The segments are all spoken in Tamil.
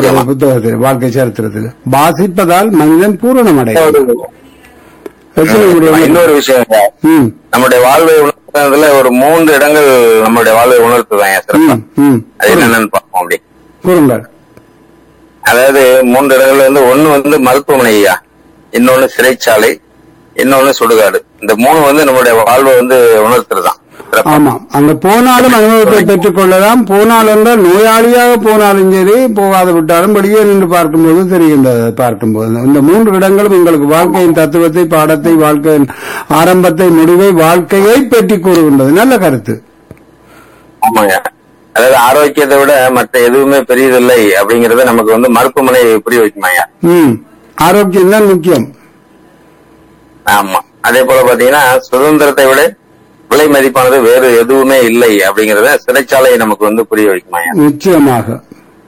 நிச்சயமா. புத்தகத்தில் வாழ்க்கை சரித்திரத்தில் வாசிப்பதால் மனிதன் பூரணம் அடையும் எத்தனை முறை இன்னொரு விஷயம் ஐயா. ம் நம்முடைய வாழ்வை உணர்த்துறதுல ஒரு மூன்று இடங்கள் நம்மளுடைய வாழ்வை உணர்த்துதான் சிறப்பா ம் ம் அது என்னென்னு பார்ப்போம் அப்படி கூறுங்கள் அதாவது மூன்று இடங்கள்ல வந்து ஒண்ணு வந்து மருத்துவமனை ஐயா இன்னொன்னு சிறைச்சாலை இன்னொன்னு சுடுகாடு இந்த மூணு வந்து நம்மளுடைய வாழ்வை வந்து உணர்த்துறதுதான் சிறப்பா. ஆமாம் அங்க போனாலும் அனுபவத்தை பெற்றுக் கொள்ளலாம் போனால் என்றால் நோயாளியாக போனாலும் சரி போகாது விட்டாலும் வெளியே நின்று பார்க்கும்போது தெரிகின்றது பார்க்கும்போது இந்த மூன்று இடங்களும் உங்களுக்கு வாழ்க்கையின் தத்துவத்தை பாடத்தை வாழ்க்கையின் ஆரம்பத்தை முடிவை வாழ்க்கையை பெற்றுக் கூறுகின்றது நல்ல கருத்து ஆமாங்க அதாவது ஆரோக்கியத்தை விட மற்ற எதுவுமே பெரியதில்லை அப்படிங்கறத நமக்கு வந்து மருத்துவமனை புரிய வைக்குமாயா ம் ஆரோக்கியம் தான் முக்கியம் ஆமா அதே போல பாத்தீங்கன்னா சுதந்திரத்தை விட விலை மதிப்பானது வேறு எதுவுமே இல்லை அப்படிங்கறத சிறைச்சாலை நமக்கு வந்து புரிய வைக்குமாயா நிச்சயமாக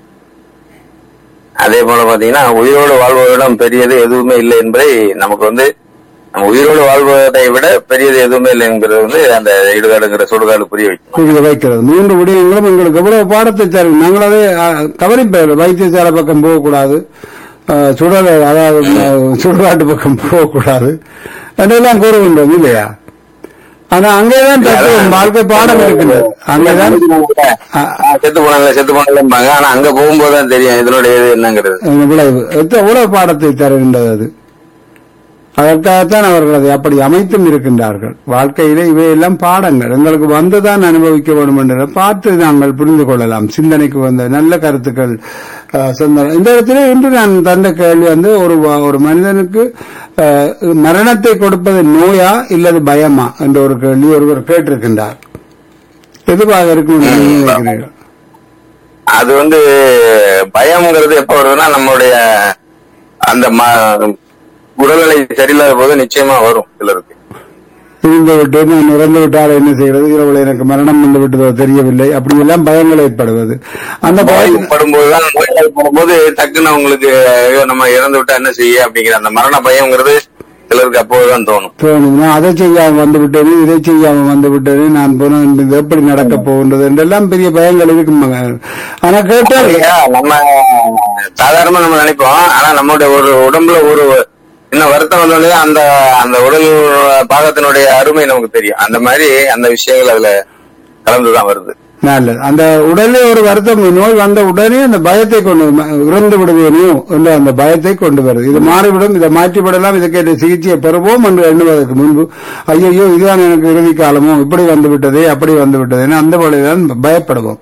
அதே போல பாத்தீங்கன்னா உயிரோடு வாழ்வதிடம் பெரியது எதுவுமே இல்லை என்பதை நமக்கு வந்து நம்ம உயிரோடு வாழ்வதை விட பெரியது எதுவுமே இல்லை என்கிறது வந்து அந்த இடுகாடுங்கிற சுடுகாடு புரிய வைக்கும் புரிய வைக்கிறது மூன்று விடயங்களும் எங்களுக்கு எவ்வளவு பாடத்தை தரும் நாங்கள் அதை கவனிப்பேன் வைத்தியசாலை பக்கம் போகக்கூடாது அஹ், சுடல அதாவது அஹ், சுடுகாட்டு பக்கம் போகக்கூடாது என்றெல்லாம் கூறுகின்றோம் இல்லையா ஆனா அங்கேதான் தத்துவம் வாழ்க்கை பாடம் இருக்கின்றது அங்கேதான் ஆ, செத்து போனாங்க செத்து போனாங்க ஆனா அங்க போகும்போது தான் தெரியும் இதனுடைய இது என்னங்கிறது இந்த விளைவு எத்த- எவ்வளவு பாடத்தை தருகின்றது அது அதற்காகத்தான் அவர்கள் அதை அப்படி அமைத்தும் இருக்கின்றார்கள் வாழ்க்கையிலே இவையெல்லாம் பாடங்கள் எங்களுக்கு வந்துதான் அனுபவிக்க வேண்டும் என்ற பார்த்து நாங்கள் புரிந்து கொள்ளலாம் சிந்தனைக்கு வந்த நல்ல கருத்துக்கள் அஹ், சொந்த இந்த இடத்துல இன்று நான் தந்த கேள்வி வந்து ஒரு வ- ஒரு மனிதனுக்கு அஹ், மரணத்தை கொடுப்பது நோயா இல்லது பயமா என்ற ஒரு கேள்வி ஒருவர் கேட்டிருக்கின்றார் எதுவாக இருக்கும் என்று நீங்கள் நினைக்கிறீர்கள் அது வந்து பயம்ங்கிறது எப்ப வருதுன்னா நம்மளுடைய அந்த ம- உடல்நிலை சரியில்லாத போது நிச்சயமா வரும் சிலருக்கு இருந்து விட்டு நான் இறந்து விட்டால் என்ன செய்கிறது இரவில் எனக்கு மரணம் வந்து விட்டதோ தெரியவில்லை அப்படி எல்லாம் பயங்கள் ஏற்படுவது அந்த பயம் படும்போதுதான் நோயாளி படும்போது டக்குன்னு அவங்களுக்கு ஐயோ நம்ம இறந்து விட்டா என்ன செய்ய அப்படிங்கிற அந்த மரண பயம்ங்கிறது சிலருக்கு அப்போதுதான் தோணும் தோணும் நான் அதை செய்யாம வந்து விட்டேனே இதை செய்யாம வந்து விட்டேனே நான் போன இது எப்படி நடக்க போகின்றது என்றெல்லாம் பெரிய பயங்கள் இருக்கும் ஆனா கேட்டால் ஐயா, நம்ம சாதாரணமா நம்ம நினைப்போம் ஆனா நம்மளுடைய ஒரு உடம்புல ஒரு சின்ன வருத்தம் வந்தோடனே அந்த அந்த உடல் பாகத்தினுடைய அருமை நமக்கு தெரியும் அந்த மாதிரி அந்த விஷயங்கள் அதுல கலந்துதான் வருது நல்லது அந்த உடனே ஒரு வருத்தம் நோய் வந்த உடனே அந்த பயத்தை கொண்டு ம- இறந்து விடுவேனோ என்ற அந்த பயத்தை கொண்டு வருது இது மாறிவிடும் இதை மாற்றிவிடலாம் இதுக்கேற்ற சிகிச்சையை பெறுவோம் என்று எண்ணுவதற்கு முன்பு ஐயோ இதுதான் எனக்கு இறுதி காலமோ இப்படி வந்து விட்டதே அப்படி வந்து விட்டதே அந்த வழிதான் பயப்படுவோம்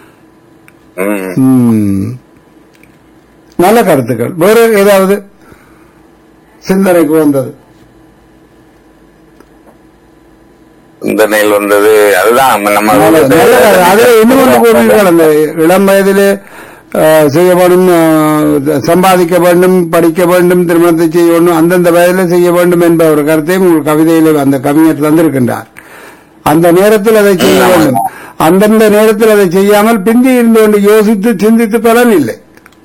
ம். ம். நல்ல கருத்துக்கள் வேறு ஏதாவது சிந்தனைக்கு வந்தது சிந்தனையில் வந்தது அதுதான் நம்ம நல்ல- நல்ல கரு- அது இன்னொன்று கூறினீர்கள் அந்த இளம் வயதிலே அஹ், செய்ய வேண்டும் அஹ், சம்பாதிக்க வேண்டும் படிக்க வேண்டும் திருமணத்தை செய்ய வேண்டும் அந்தந்த வயதிலே செய்ய வேண்டும் என்ற ஒரு கருத்தையும் உங்கள் கவிதையிலே அந்த கவிஞர் தந்திருக்கின்றார் அந்த நேரத்தில் அதை செய்ய வேண்டும் அந்தந்த நேரத்தில் அதை செய்யாமல் பிந்தி இருந்து கொண்டு யோசித்து சிந்தித்து பலன் இல்லை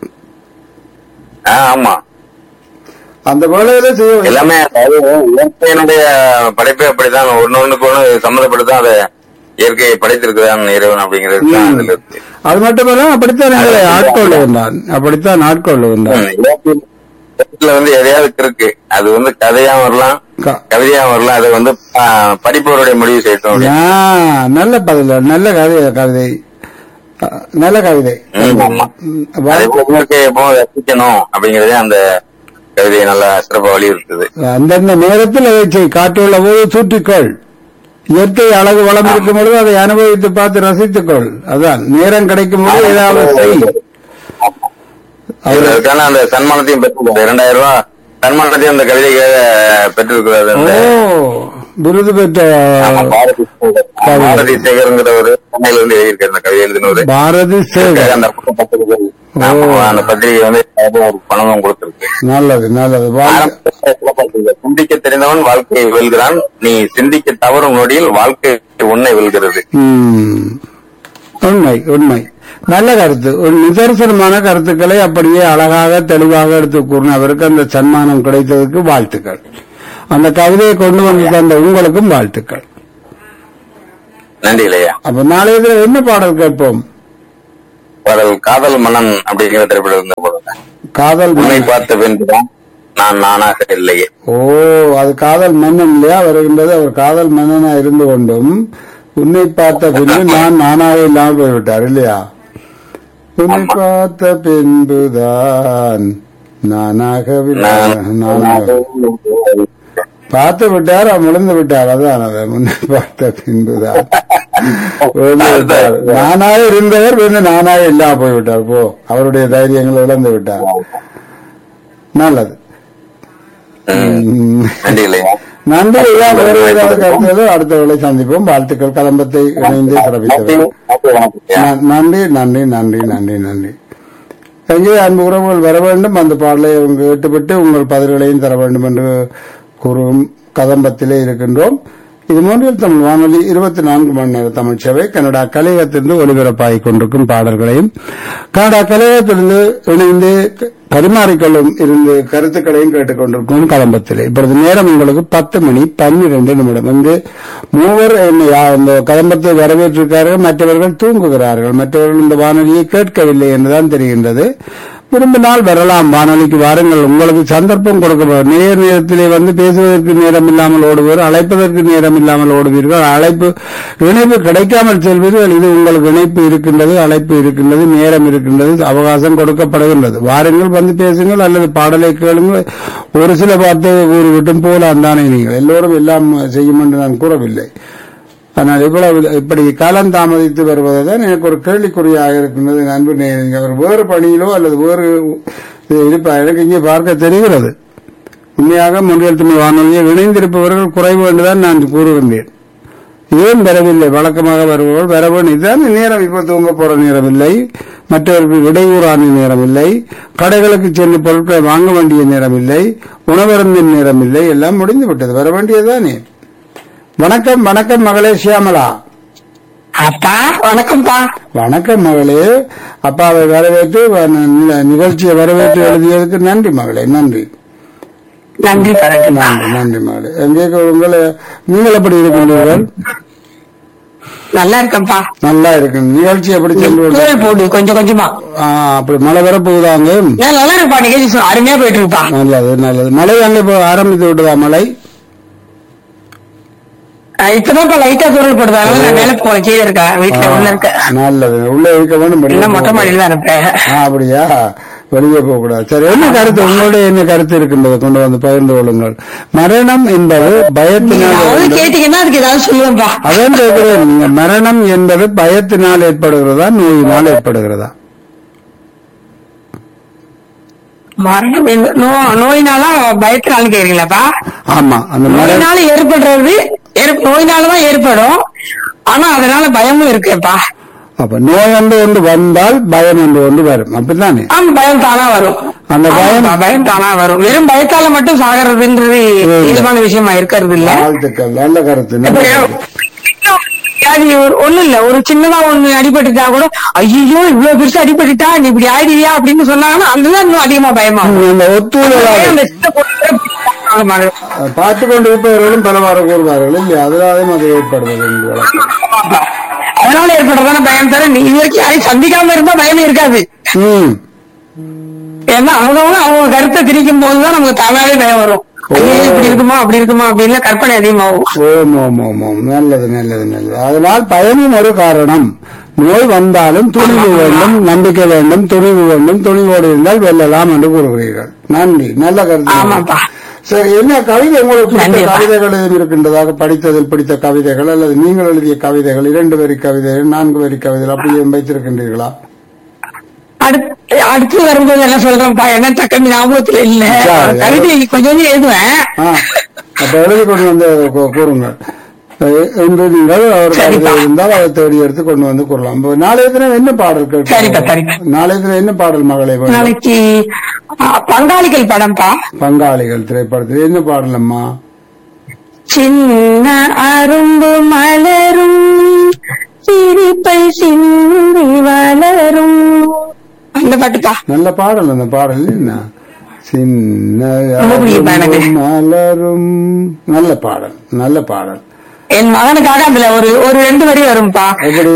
ஆ, ஆமா அந்த வேலையில செய்ய வேண்டும். எல்லாமே அதாவது இயற்கையினுடைய படைப்பே அப்படிதான் ஒன்னு ஒண்ணுக்கு ஒண்ணு சம்மந்தப்பட்டுதான் அதை இயற்கையை படைத்திருக்கிறான் இறைவன் அப்படிங்கிறது தான் அதுல இருக்கு அது மட்டுமல்ல அப்படித்தான் எங்களை ஆட்கொள்ளுகின்றான் அப்படித்தான் ஆட்கொள்ளுகின்றான் ம், இயற்கை- இயற்கையில வந்து எதையாவது இருக்கு அது வந்து கதையா வரலாம் க- கவிதையா வரலாம் அதை வந்து ஆ, படிப்பவருடைய முடிவு செய்யட்டும் ஆ, நல்ல பதில் நல்ல கவிதை கவிதை அ, நல்ல கவிதை ம், ஆமா. ம், அதே வா- போல இயற்கையை எப்பவும் ரசிக்கணும் அப்படிங்கறதே அந்த கவிதையை நல்லா சிறப்பா வலியுறுத்துது அந்தந்த நேரத்தில் அதை செய் காற்றுள்ள போது சூட்டிக்கொள் இயற்கை அழகு வளம் இருக்கும் பொழுது அதை அனுபவித்து பார்த்து ரசித்துக்கொள் அதான் நேரம் கிடைக்கும் போது ஏதாவது செய் அது- அதற்கான அந்த சன்மானத்தையும் பெற்றிருக்காரு இரண்டாயிரம் ரூபாய் சன்மானத்தையும் அந்த கவிதைக்காக பெற்றிருக்கிறாரு ஓ அந்த விருது பெற்ற ஆமா, பாரதி சேகர். பாரதி சேகர்ங்கிறவரு சென்னையில இருந்து எழுதியிருக்காரு அந்த கவிதை எழுதினவரு பாரதி சேகர் அந்த பத்திரிகை ஆமா, அந்த பத்திரிகை வந்து அது ஒரு பணமும் கொடுத்திருக்கு நல்லது நல்லது வாழ்க- சிந்திக்க தெரிந்தவன் வாழ்க்கையை வெல்கிறான் நீ சிந்திக்க தவறும் நொடியில் வாழ்க்கை உன்னை வெல்கிறது ம். உண்மை உண்மை நல்ல கருத்து ஒரு நிதர்சனமான கருத்துக்களை அப்படியே அழகாக தெளிவாக எடுத்து கூறின அவருக்கு அந்த சன்மானம் கிடைத்ததுக்கு வாழ்த்துக்கள் அந்த கவிதையை கொண்டு வந்து தந்த உங்களுக்கும் வாழ்த்துக்கள் நன்றி இல்லையா அப்ப நாளைய தினம் என்ன பாடல் கேட்போம் பாடல் காதல் மன்னன் அப்படிங்கிற திரைப்படம் இருந்த போடுங்க காதல் உன்னை மன்னன். பார்த்த பின்புதான் நான் நானாக இல்லையே ஓ அது காதல் மன்னன் இல்லையா வருகின்றது அவர் காதல் மன்னனா இருந்து கொண்டும் உன்னை பார்த்த பின்பு நான் நானாக இல்லாமல் போய்விட்டார் இல்லையா உன்னை பார்த்த பின்புதான் நானாக நானாக பார்த்து விட்டார் அவர் விழுந்து விட்டார் அதான் அதை முன்னே பார்த்த பின்புதான் விழுந்து விட்டார். நானாக இருந்தவர் வந்து நானாக இல்லாம போய்விட்டார் போ அவருடைய தைரியங்களை இழந்து விட்டார் நல்லது ம். நன்றி இல்லையா நன்றி ஐயா வேறு ஏதாவது கருத்துகளோ அடுத்த வேளை சந்திப்போம் வாழ்த்துக்கள் கலம்பத்தை இணைந்து சிறப்பித்தவர் ந- நன்றி நன்றி நன்றி நன்றி நன்றி எங்கே அன்பு உறவுகள் வர வேண்டும் அந்த பாடலை அவங்க கேட்டுவிட்டு உங்கள் பதில்களையும் தர வேண்டும் என்று கூறும் கதம்பத்திலே இருக்கின்றோம் இது மூன்றில் தமிழ் வானொலி இருபத்தி நான்கு மணி நேர தமிழ் சேவை கனடா கலையகத்திலிருந்து ஒலிபரப்பாகிக் கொண்டிருக்கும் பாடல்களையும் கனடா கலையகத்திலிருந்து இணைந்து க- பரிமாறிக்கொள்ளும் இருந்து கருத்துக்களையும் கேட்டுக்கொண்டிருக்கும் கலம்பத்திலே இப்பொழுது நேரம் உங்களுக்கு பத்து மணி பன்னிரண்டு நிமிடம் இங்கு மூவர் என்னை யா- இந்த கதம்பத்தை வரவேற்றிருக்கிறார்கள் மற்றவர்கள் தூங்குகிறார்கள் மற்றவர்கள் இந்த வானொலியை கேட்கவில்லை என்றுதான் தெரிகின்றது விரும்பினால் வரலாம் வானொலிக்கு வாருங்கள் உங்களுக்கு சந்தர்ப்பம் கொடுக்கப்படும் நேர் நேரத்திலே வந்து பேசுவதற்கு நேரம் இல்லாமல் ஓடுவீர் அழைப்பதற்கு நேரம் இல்லாமல் ஓடுவீர்கள் அழைப்பு இணைப்பு கிடைக்காமல் செல்வீர்கள் இது உங்களுக்கு இணைப்பு இருக்கின்றது அழைப்பு இருக்கின்றது நேரம் இருக்கின்றது அவகாசம் கொடுக்கப்படுகின்றது வாருங்கள் வந்து பேசுங்கள் அல்லது பாடலை கேளுங்கள் ஒரு சில வார்த்தையை கூறிவிட்டும் போலாம் தானே நீங்கள் எல்லோரும் எல்லாம் செய்யும் என்று நான் கூறவில்லை ஆனால் இவ்வளவு இப்படி காலம் தாமதித்து வருவதுதான் எனக்கு ஒரு கேள்விக்குறியாக இருக்கின்றது என் அன்பு நேயர்களே. அவர் வேறு பணியிலோ அல்லது வேறு இது இருப்பார் எனக்கு இங்கே பார்க்க தெரிகிறது உண்மையாக முன்னில் தமிழ் வானொலியில் இணைந்திருப்பவர்கள் குறைவு என்றுதான் நான் கூறுகின்றேன் ஏன் வரவில்லை வழக்கமாக வருபவர்கள் வரவேன் இதுதான் நேரம் இப்ப தூங்க போற நேரம் இல்லை மற்றவர்களுக்கு இடையூறான நேரம் இல்லை கடைகளுக்கு சென்று பொருட்களை வாங்க வேண்டிய நேரம் இல்லை உணவருந்தின் நேரம் இல்லை எல்லாம் முடிந்து விட்டது வர வேண்டியதுதானே வணக்கம் வணக்கம் மகளே சியாமலா அப்பா வணக்கம்ப்பா வணக்கம் மகளே அப்பாவை வரவேற்று வ- நி- நிகழ்ச்சியை வரவேற்று எழுதியதுக்கு நன்றி மகளே நன்றி நன்றி பரங்கப்பா நன்றி நன்றி மகளே எங்கே உங்களை நீங்கள் எப்படி இருக்கின்றீர்கள் நல்லா இருக்கேன்ப்பா நல்லா இருக்கு நிகழ்ச்சி எப்படி சென்று கொண்டு- தூள் போடு கொஞ்சம் கொஞ்சமா ஆ, அப்படி மழை வரப்போகுதாங்க நான் நல்லா இருப்பா நிகழ்ச்சி சு- அருமையா போயிட்டு இருப்பா நல்லது நல்லது மழை அங்கே இப்போ ஆரம்பித்து விட்டதா மழை அஹ் இப்பதான் லைட்டா தூரல் போடுது அதனால நான் மேல போன கீழே இருக்கேன் வீட்டுல உள்ள இருக்க நல்லது உள்ள இருக்க வேண்டும் வெளியே இன்னும் மொட்டை போக மாடியில தான் இருப்பேன் ஆ, அப்படியா வெளியே போக கூடாது சரி என்ன கருத்து உங்களுடைய என்ன கருத்து இருக்கின்றது கொண்டு வந்து பகிர்ந்து கொள்ளுங்கள் மரணம் என்பது பயத்தினால் நீங்க வருகின்ற- கேட்டீங்கன்னா அதுக்கு ஏதாவது சொல்லுவேன்ப்பா அதான் கேட்கிறேன் நீங்க மரணம் என்பது பயத்தினால் ஏற்படுகிறதா நோயினால் ஏற்படுகிறதா மரணம் என்ன- நோ- நோயினால பயத்தினாலும் கேக்குறீங்களாப்பா ஆமா அந்த மரணம் நோயினால ஏற்படுறது ஏற்- நோயினாலதான் ஏற்படும் ஆனா அதனால பயமும் இருக்குப்பா அப்ப நோய் என்று ஒன்று வந்தால் பயம் என்று ஒன்று வரும் அப்படித்தானே ஆமா பயம் தானா வரும் அந்த பயம் ஆமாப்பா, பயம் தானா வரும் வெறும் பயத்தால மட்டும் சாகிறதுன்றது இல்ல. இயல்பான விஷயமா இருக்கிறது இல்ல வாழ்த்துக்கள் நல்ல கருத்து இப்ப நல்ல கருத்து. வியாதி ஒரு- ஒண்ணும் இல்ல ஒரு சின்னதா ஒண்ணு அடிபட்டுட்டா கூட ஐயோ இவ்வளவு பெருசா அடிபட்டுட்டா நீ இப்படி ஆயிடுவியா அப்படின்னு சொன்னாங்கன்னா அதுதான் இன்னும் அதிகமா பயமாகும் அந்த ஒத்துழையாத அந்த சின்ன பொருளை வாங்க மாட்டேன். பார்த்து கொண்டு இருப்பவர்களும் பலவாறு கூறுவார்கள் இல்லையா அதனாலும் அது ஏற்படுவது என்று வழக்கம். அதனால ஏற்படுறதான பயம் தர நீ இது வரைக்கும் யாரையும் சந்திக்காம இருந்தா பயமே இருக்காது ம் ஏன்னா அவங்கவுங்க அவங்க கருத்தை திணிக்கும் போதுதான் நமக்கு தானாவே பயம் வரும் ஐயோ, இப்படி இருக்குமா அப்படி இருக்குமா அப்படின்னு கற்பனை அதிகமாகும் ஓம் ஓம் ஓம் ஓம் நல்லது நல்லது நல்லது அதனால் பயமும் ஒரு காரணம் நோய் வந்தாலும் துணிவு வேண்டும் நம்பிக்கை வேண்டும் துணிவு வேண்டும் துணிவோடு இருந்தால் வெல்லலாம் என்று கூறுகிறீர்கள் நன்றி நல்ல கருத்து ஆமாப்பா. சரி என்ன கவிதை உங்களுக்கு பிடித்த நன்றிப்பா. கவிதைகள் எதுவும் இருக்கின்றதாக படித்ததில் பிடித்த கவிதைகள் அல்லது நீங்கள் எழுதிய கவிதைகள் இரண்டு வரி கவிதைகள் நான்கு வரி கவிதைகள் அப்படி எதுவும் வைத்திருக்கின்றீர்களா அடுத்து அடுத்து வரும்போது என்ன சொல்றேன்ப்பா என்ன டக்குன்னு ஞாபகத்துல இல்ல சரி. கவிதை கொஞ்சம் கொஞ்சம் எழுதுவேன் ஆ, அப்ப எழுதி கொண்டு வந்து கூ- கூறுங்கள் அஹ் என்று நீங்கள் அவர் சரிப்பா. கவிதை இருந்தால் அதை தேடி எடுத்து கொண்டு வந்து கூறலாம் அப்ப நாளைய தினம் என்ன பாடல் சரிப்பா, கேட்க சரிப்பா. நாளைய தினம் என்ன பாடல் மகளை வேணும்? நாளைக்கு ஆ, பங்காளிகள் படம்ப்பா பங்காளிகள் திரைப்படத்தில் என்ன பாடல் அம்மா சின்ன அரும்பு மலரும் சிரிப்பை சிந்தி வளரும் அந்த பாட்டுப்பா நல்ல பாடல் அந்த பாடல் என்ன சின்ன ரொம்ப பிடிக்கும்ப்பா எனக்கு. மலரும் நல்ல பாடல் நல்ல பாடல் என் மகனுக்காக அதுல ஒரு ஒரு ரெண்டு வரி வரும்பா எப்படி